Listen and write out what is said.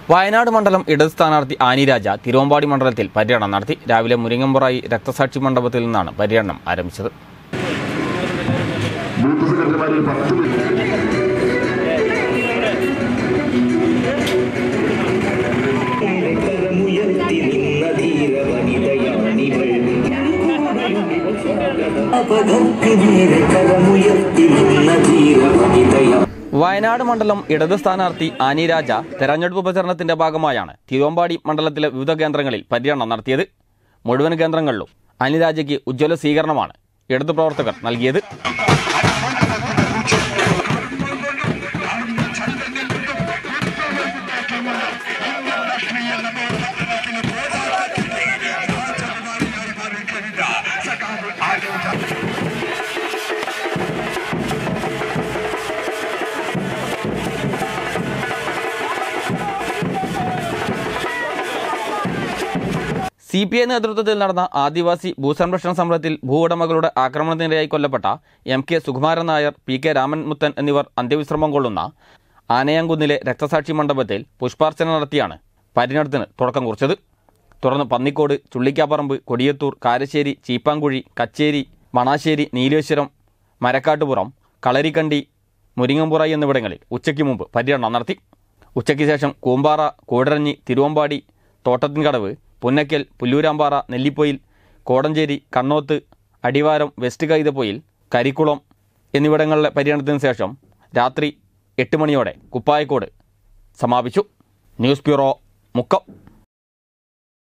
വയനാട് മണ്ഡലം ഇടത് സ്ഥാനാർത്ഥി ആനി രാജ തിരുവമ്പാടി മണ്ഡലത്തിൽ പര്യടനം നടത്തി രാവിലെ മുരിങ്ങമ്പുറായി രക്തസാക്ഷി മണ്ഡപത്തിൽ നിന്നാണ് പര്യടനം ആരംഭിച്ചത് ബൂത്ത് സെക്രട്ടറിമാരിൽ പത്ത് പേര് കരമുയർത്തി നിന്ന ധീര വനിതയാണിവൾ അപകർക്ക് നേരെ കരമുയർത്തി നിന്ന ധീര വനിതയാ വയനാട് മണ്ഡലം ഇടത് സ്ഥാനാർത്ഥി ആനി രാജ തെരഞ്ഞെടുപ്പ് പ്രചരണത്തിന്റെ ഭാഗമായാണ് തിരുവമ്പാടി മണ്ഡലത്തിലെ വിവിധ കേന്ദ്രങ്ങളിൽ പര്യടനം നടത്തിയത് മുഴുവൻ കേന്ദ്രങ്ങളിലും ആനി രാജയ്ക്ക് ഉജ്ജ്വല സ്വീകരണമാണ് ഇടതു പ്രവർത്തകർ നൽകിയത് സി പി ഐ നേതൃത്വത്തിൽ നടന്ന ആദിവാസി ഭൂസംരക്ഷണ സമരത്തിൽ ഭൂവുടമകളുടെ ആക്രമണത്തിനിരയായി കൊല്ലപ്പെട്ട M K Sukumaran Nair P K Raman Muthan എന്നിവർ അന്ത്യവിശ്രമം കൊള്ളുന്ന ആനയാങ്കുന്നിലെ രക്തസാക്ഷി മണ്ഡപത്തിൽ പുഷ്പാർച്ചന നടത്തിയാണ് പര്യടനത്തിന് തുടക്കം കുറിച്ചത് തുടർന്ന് പന്നിക്കോട് ചുള്ളിക്കാപ്പറമ്പ് കൊടിയത്തൂർ കാരശ്ശേരി ചീപ്പാങ്കുഴി കച്ചേരി മണാശ്ശേരി നീലേശ്വരം മരക്കാട്ടുപുറം കളരിക്കണ്ടി മുരിങ്ങമ്പുറ എന്നിവിടങ്ങളിൽ ഉച്ചയ്ക്ക് മുമ്പ് പര്യടനം നടത്തി ഉച്ചയ്ക്ക് ശേഷം കൂമ്പാറ കൂടരഞ്ഞി തിരുവമ്പാടി തോട്ടത്തിൻകടവ് പുന്നക്കൽ പുല്ലൂരാമ്പാറ നെല്ലിപ്പൊയിൽ കോടഞ്ചേരി കണ്ണോത്ത് അടിവാരം വെസ്റ്റ് കൈതപ്പൊയിൽ കരിക്കുളം എന്നിവിടങ്ങളിലെ പര്യടനത്തിന് ശേഷം രാത്രി എട്ട് മണിയോടെ കുപ്പായക്കോട് സമാപിച്ചു ന്യൂസ് ബ്യൂറോ മുക്കം